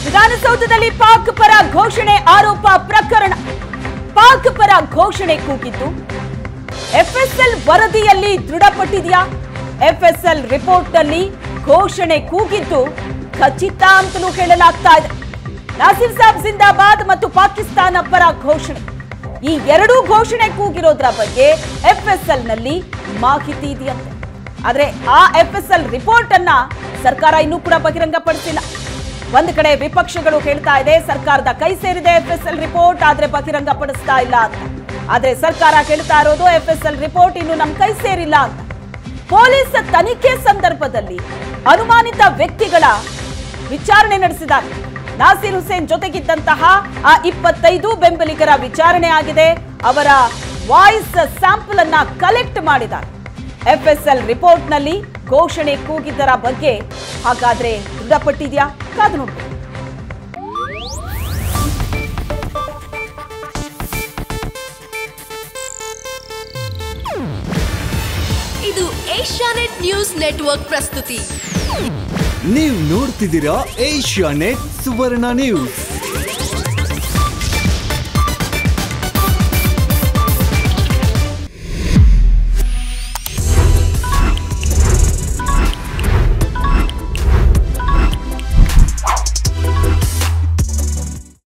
ವಿಧಾನಸೌಧದಲ್ಲಿ ಪಾಕ್ ಪರ ಘೋಷಣೆ ಆರೋಪ ಪ್ರಕರಣ ಪಾಕ್ ಪರ ಘೋಷಣೆ ಕೂಗಿದ್ದು ಎಫ್ಎಸ್ಎಲ್ ವರದಿಯಲ್ಲಿ ದೃಢಪಟ್ಟಿದೆಯಾ ಎಫ್ಎಸ್ಎಲ್ ರಿಪೋರ್ಟ್ನಲ್ಲಿ ಘೋಷಣೆ ಕೂಗಿದ್ದು ಖಚಿತ ಅಂತಲೂ ಹೇಳಲಾಗ್ತಾ ಇದೆ ನಾಸಿರ್ ಸಾಬ್ ಜಿಂದಾಬಾದ್ ಮತ್ತು ಪಾಕಿಸ್ತಾನ ಪರ ಘೋಷಣೆ ಈ ಎರಡೂ ಘೋಷಣೆ ಕೂಗಿರೋದ್ರ ಬಗ್ಗೆ ಎಫ್ಎಸ್ಎಲ್ ನಲ್ಲಿ ಮಾಹಿತಿ ಇದೆಯಂತೆ ಆದ್ರೆ ಆ ಎಫ್ಎಸ್ಎಲ್ ರಿಪೋರ್ಟ್ ಅನ್ನ ಸರ್ಕಾರ ಇನ್ನೂ ಕೂಡ ಬಹಿರಂಗಪಡಿಸಿಲ್ಲ ಒಂದು ಕಡೆ ವಿಪಕ್ಷಗಳು ಹೇಳ್ತಾ ಇದೆ ಸರ್ಕಾರದ ಕೈ ಸೇರಿದೆ ಎಫ್ಎಸ್ಎಲ್ ರಿಪೋರ್ಟ್ ಆದ್ರೆ ಬಹಿರಂಗಪಡಿಸ್ತಾ ಇಲ್ಲ ಅಂತ ಆದ್ರೆ ಸರ್ಕಾರ ಹೇಳ್ತಾ ಇರೋದು ಎಫ್ಎಸ್ಎಲ್ ರಿಪೋರ್ಟ್ ಇನ್ನು ನಮ್ ಕೈ ಸೇರಿಲ್ಲ ಅಂತ ಪೊಲೀಸ್ ತನಿಖೆ ಸಂದರ್ಭದಲ್ಲಿ ಅನುಮಾನಿತ ವ್ಯಕ್ತಿಗಳ ವಿಚಾರಣೆ ನಡೆಸಿದ್ದಾರೆ ನಾಸೀರ್ ಹುಸೇನ್ ಜೊತೆಗಿದ್ದಂತಹ ಆ ಇಪ್ಪತ್ತೈದು ಬೆಂಬಲಿಗರ ವಿಚಾರಣೆ ಆಗಿದೆ ಅವರ ವಾಯ್ಸ್ ಸ್ಯಾಂಪಲ್ ಅನ್ನ ಕಲೆಕ್ಟ್ ಮಾಡಿದ್ದಾರೆ ಎಫ್ಎಸ್ಎಲ್ ರಿಪೋರ್ಟ್ನಲ್ಲಿ ಘೋಷಣೆ ಕೂಗಿದ್ದರ ಬಗ್ಗೆ ಹಾಗಾದ್ರೆ ದೃಢಪಟ್ಟಿದ್ಯಾ ಕಾದು ನೋಡ್ಬೇಕು ಇದು ಏಷ್ಯಾನೆಟ್ ನ್ಯೂಸ್ ನೆಟ್ವರ್ಕ್ ಪ್ರಸ್ತುತಿ ನೀವು ನೋಡ್ತಿದ್ದೀರಾ ಏಷ್ಯಾ ನೆಟ್ ಸುವರ್ಣ ನ್ಯೂಸ್